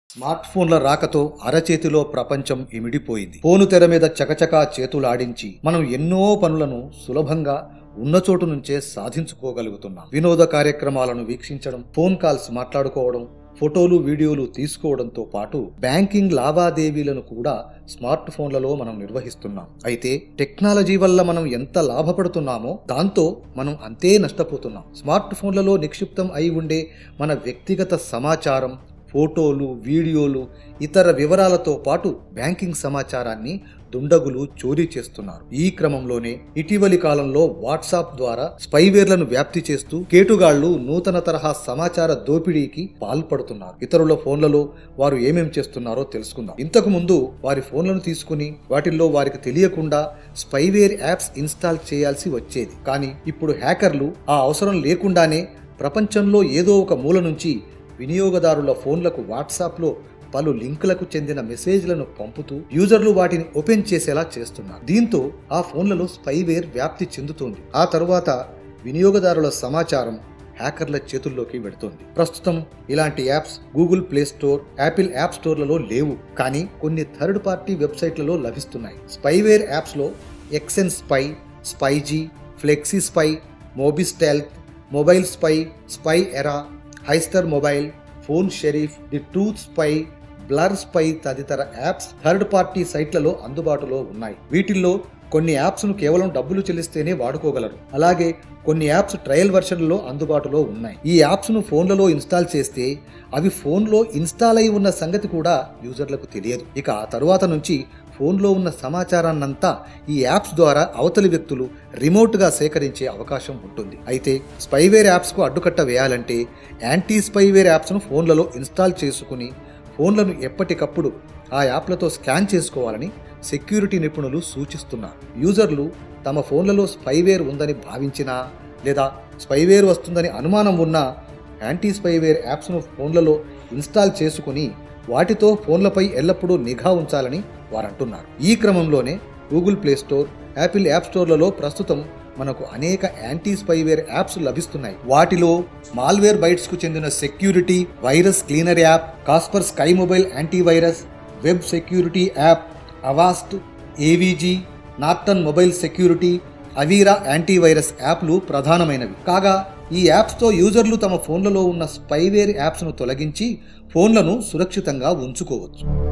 smart ఫోన్ల రాకతో అరచేతిలో ప్రపంచం ఇమిడిపోయింది ఫోను తెర మీద చకచకా చేతులాడించి మనం ఎన్నో పనులను సులభంగా ఉన్న చోటు నుంచే సాధించుకోగలుగుతున్నాం వినోద కార్యక్రమాలను వీక్షించడం ఫోన్ కాల్స్ మాట్లాడుకోవడం ఫోటోలు వీడియోలు తీసుకోవడంతో పాటు బ్యాంకింగ్ లావాదేవీలను కూడా స్మార్ట్ ఫోన్లలో మనం నిర్వహిస్తున్నాం అయితే టెక్నాలజీ వల్ల మనం ఎంత లాభపడుతున్నామో దాంతో మనం అంతే నష్టపోతున్నాం స్మార్ట్ ఫోన్లలో నిక్షిప్తం అయి ఉండే మన వ్యక్తిగత సమాచారం ఫోటోలు వీడియోలు ఇతర వివరాలతో పాటు బ్యాంకింగ్ సమాచారాన్ని దుండగులు చోరీ చేస్తున్నారు ఈ క్రమంలోనే ఇటీవలి కాలంలో వాట్సాప్ ద్వారా స్పైవేర్లను వ్యాప్తి చేస్తూ కేటుగాళ్లు నూతన తరహా సమాచార దోపిడీకి పాల్పడుతున్నారు ఇతరుల ఫోన్లలో వారు ఏమేం చేస్తున్నారో తెలుసుకుందాం ఇంతకు ముందు వారి ఫోన్లను తీసుకుని వాటిల్లో వారికి తెలియకుండా స్పైవేర్ యాప్స్ ఇన్స్టాల్ చేయాల్సి వచ్చేది కానీ ఇప్పుడు హ్యాకర్లు ఆ అవసరం లేకుండానే ప్రపంచంలో ఏదో ఒక మూల నుంచి వినియోగదారుల ఫోన్లకు వాట్సాప్లో పలు లింకులకు చెందిన మెసేజ్లను పంపుతూ యూజర్లు వాటిని ఓపెన్ చేసేలా చేస్తున్నారు దీంతో ఆ ఫోన్లలో స్పైవేర్ వ్యాప్తి చెందుతోంది ఆ తరువాత వినియోగదారుల సమాచారం హ్యాకర్ల చేతుల్లోకి వెడుతోంది ప్రస్తుతం ఇలాంటి apps Google Play Store Apple app స్టోర్లలో లేవు కానీ కొన్ని థర్డ్ పార్టీ వెబ్సైట్లలో లభిస్తున్నాయి స్పైవేర్ యాప్స్లో Xnspy Spyzie FlexiSpy MobiStealth mobile spy Spyera Highster Mobile phone sheriff the truth spy blur spy తదితర యాప్స్ థర్డ్ పార్టీ సైట్లలో అందుబాటులో ఉన్నాయి వీటిల్లో కొన్ని యాప్స్ను కేవలం డబ్బులు చెల్లిస్తేనే వాడుకోగలరు అలాగే కొన్ని యాప్స్ ట్రయల్ వెర్షన్లలో అందుబాటులో ఉన్నాయి ఈ యాప్స్ను ఫోన్లలో ఇన్స్టాల్ చేస్తే అవి ఫోన్లో ఇన్స్టాల్ అయి ఉన్న సంగతి కూడా యూజర్లకు తెలియదు ఇక ఆ తరువాత నుంచి ఫోన్లో ఉన్న సమాచారాన్నంతా ఈ యాప్స్ ద్వారా అవతలి వ్యక్తులు రిమోట్గా సేకరించే అవకాశం ఉంటుంది అయితే స్పైవేర్ యాప్స్కు అడ్డుకట్ట వేయాలంటే యాంటీ స్పైవేర్ యాప్స్ను ఫోన్లలో ఇన్స్టాల్ చేసుకుని ఫోన్లను ఎప్పటికప్పుడు ఆ యాప్లతో స్కాన్ చేసుకోవాలని సెక్యూరిటీ నిపుణులు సూచిస్తున్నారు యూజర్లు తమ ఫోన్లలో స్పైవేర్ ఉందని భావించినా లేదా స్పైవేర్ వస్తుందని అనుమానం ఉన్నా యాంటీ స్పైవేర్ యాప్స్ను ఫోన్లలో ఇన్స్టాల్ చేసుకుని వాటితో ఫోన్లపై ఎల్లప్పుడూ నిఘా ఉంచాలని వారంటున్నారు ఈ క్రమంలోనే Google Play Store Apple app స్టోర్లలో ప్రస్తుతం మనకు అనేక యాంటీ స్పైవేర్ యాప్స్ లభిస్తున్నాయి వాటిలో మాల్వేర్ బైట్స్ కు చెందిన security virus cleaner app Kaspersky mobile antivirus web security app Avast AVG Norton mobile security Avira antivirus యాప్లు ప్రధానమైనవి కాగా ఈ యాప్స్తో యూజర్లు తమ ఫోన్లలో ఉన్న స్పైవేర్ యాప్స్ను తొలగించి ఫోన్లను సురక్షితంగా ఉంచుకోవచ్చు